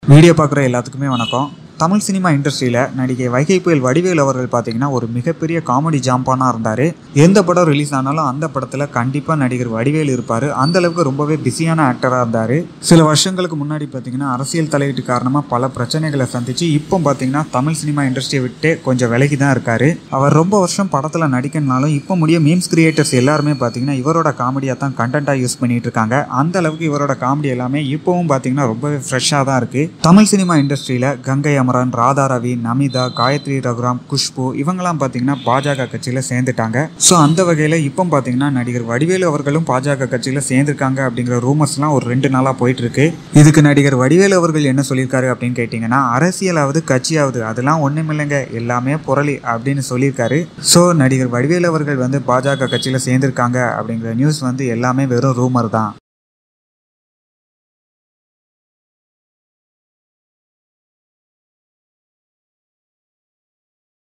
video பார்க்குற எல்லாத்துக்குமே வணக்கம் தமிழ் சினிமா இண்டஸ்ட்ரியில் நடிகை வைகை புயல் வடிவேல் அவர்கள் பார்த்தீங்கன்னா ஒரு மிகப்பெரிய காமெடி ஜாம்பானாக இருந்தார் எந்த படம் ரிலீஸ் ஆனாலும் அந்த படத்தில் கண்டிப்பாக நடிகர் வடிவேல் இருப்பார் அந்த அளவுக்கு ரொம்பவே பிஸியான ஆக்டராக இருந்தார் சில வருஷங்களுக்கு முன்னாடி பார்த்தீங்கன்னா அரசியல் தலையீட்டு காரணமாக பல பிரச்சனைகளை சந்திச்சு இப்போ பார்த்தீங்கன்னா தமிழ் சினிமா இண்டஸ்ட்ரியை விட்டு கொஞ்சம் விலகி தான் இருக்காரு அவர் ரொம்ப வருஷம் படத்தில் நடிக்கணும்னாலும் இப்போ முடிய மீம்ஸ் கிரியேட்டர்ஸ் எல்லாருமே பார்த்தீங்கன்னா இவரோட காமெடியாக தான் கண்டென்ட்டாக யூஸ் பண்ணிட்டு இருக்காங்க அந்த அளவுக்கு இவரோட காமெடி எல்லாமே இப்போவும் பார்த்தீங்கன்னா ரொம்பவே ஃப்ரெஷ்ஷாக தான் இருக்கு தமிழ் சினிமா இண்டஸ்ட்ரியில் கங்கை அமரன் ராதா ரவி நமிதா காயத்ரி ரகுராம் குஷ்பு இவங்கெல்லாம் பார்த்தீங்கன்னா பாஜக கட்சியில் சேர்ந்துட்டாங்க ஸோ அந்த வகையில் இப்போ பார்த்தீங்கன்னா நடிகர் வடிவேலு அவர்களும் பாஜக கட்சியில் சேர்ந்திருக்காங்க அப்படிங்கிற ரூமர்ஸ்லாம் ஒரு ரெண்டு நாளாக போயிட்டு இருக்கு இதுக்கு நடிகர் வடிவேலு அவர்கள் என்ன சொல்லியிருக்காரு அப்படின்னு கேட்டிங்கன்னா அரசியலாவது கட்சியாவது அதெல்லாம் ஒன்றுமில்லைங்க எல்லாமே புரளி அப்படின்னு சொல்லியிருக்காரு ஸோ நடிகர் வடிவேலு அவர்கள் வந்து பாஜக கட்சியில் சேர்ந்திருக்காங்க அப்படிங்கிற நியூஸ் வந்து எல்லாமே வெறும் ரூமர் தான்